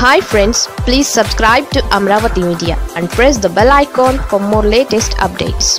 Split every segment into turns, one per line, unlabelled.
hi friends please subscribe to Amaravati media and press the bell icon for more latest updates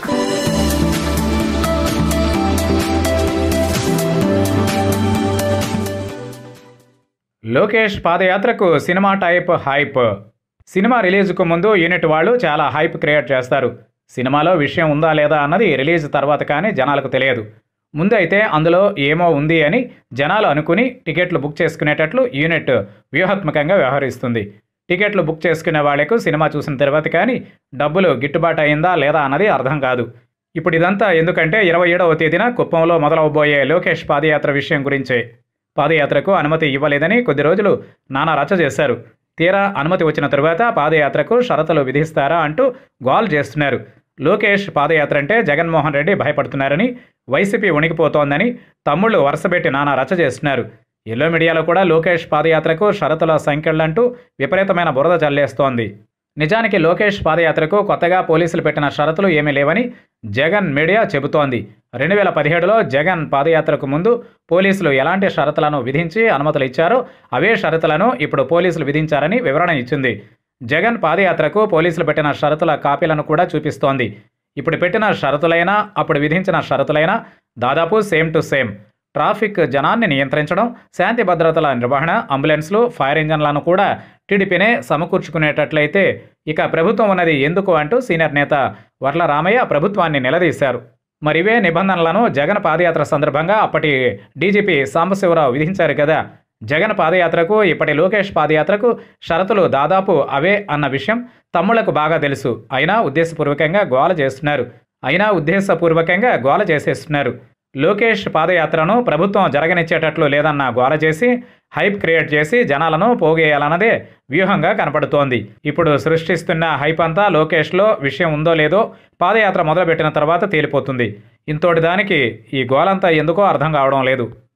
Lokesh పాదయాత్రకు cinema type hype cinema రిలీజ్కు ముందు unit వాళ్ళు చాలా hype create చేస్తారు సినిమాలో విషయం ఉందా లేదా అన్నది రిలీజ్ తర్వాత కానీ జనాలకు తెలియదు ముందైతే అందులో ఏమో ఉంది అని జనాలు అనుకుని టికెట్లు బుక్ చేసుకునేటట్లు యూనిట్ వ్యూహాత్మకంగా వ్యవహరిస్తుంది టికెట్లు బుక్ చేసుకునే వాళ్లకు సినిమా చూసిన తర్వాత కానీ డబ్బులు గిట్టుబాటు అయిందా లేదా అన్నది అర్థం కాదు ఇప్పుడు ఇదంతా ఎందుకంటే ఇరవై ఏడవ తేదీన కుప్పంలో మొదలవబోయే లోకేష్ పాదయాత్ర విషయం గురించే పాదయాత్రకు అనుమతి ఇవ్వలేదని కొద్ది రోజులు నానా రచ్చ చేశారు తీరా అనుమతి వచ్చిన తరువాత పాదయాత్రకు షరతులు విధిస్తారా అంటూ గోల్ చేస్తున్నారు లోకేష్ పాదయాత్ర అంటే జగన్మోహన్ రెడ్డి భయపడుతున్నారని వైసీపీ వణికిపోతోందని తమ్ముళ్ళు వరుసపెట్టి నానా రచ్చ చేస్తున్నారు ఎల్లో మీడియాలో కూడా లోకేష్ పాదయాత్రకు షరతుల సంఖ్యలంటూ విపరీతమైన బురద చల్లేస్తోంది నిజానికి లోకేష్ పాదయాత్రకు కొత్తగా పోలీసులు పెట్టిన షరతులు ఏమీ లేవని జగన్ మీడియా చెబుతోంది రెండు వేల పదిహేడులో జగన్ పాదయాత్రకు ముందు పోలీసులు ఎలాంటి షరతులను విధించి అనుమతులు ఇచ్చారో అవే షరతులను ఇప్పుడు పోలీసులు విధించారని వివరణ ఇచ్చింది జగన్ పాదయాత్రకు పోలీసులు పెట్టిన షరతుల కాపీలను కూడా చూపిస్తోంది ఇప్పుడు పెట్టిన షరతులైనా అప్పుడు విధించిన షరతులైనా దాదాపు సేమ్ టు సేమ్ ట్రాఫిక్ జనాన్ని నియంత్రించడం శాంతి భద్రతల నిర్వహణ అంబులెన్స్లు ఫైర్ ఇంజన్లను కూడా టీడీపీనే సమకూర్చుకునేటట్లయితే ఇక ప్రభుత్వం ఉన్నది ఎందుకు అంటూ సీనియర్ నేత వర్ల రామయ్య ప్రభుత్వాన్ని నిలదీశారు మరివే నిబంధనలను జగన్ పాదయాత్ర సందర్భంగా అప్పటి డీజీపీ సాంబశివరావు విధించారు కదా జగన్ పాదయాత్రకు ఇప్పటి లోకేష్ పాదయాత్రకు షరతులు దాదాపు అవే అన్న విషయం తమ్ముళ్లకు బాగా తెలుసు అయినా ఉద్దేశపూర్వకంగా గోల చేస్తున్నారు అయినా ఉద్దేశపూర్వకంగా గోల చేసేస్తున్నారు లోకేష్ పాదయాత్రను ప్రభుత్వం జరగనిచ్చేటట్లు లేదన్న గోల చేసి హైప్ క్రియేట్ చేసి జనాలను పోగేయాలన్నదే వ్యూహంగా కనపడుతోంది ఇప్పుడు సృష్టిస్తున్న హైప్ అంతా లోకేష్లో విషయం ఉందో లేదో పాదయాత్ర మొదలుపెట్టిన తర్వాత తేలిపోతుంది ఇంతోటి దానికి ఈ గోలంతా ఎందుకో అర్థం కావడం లేదు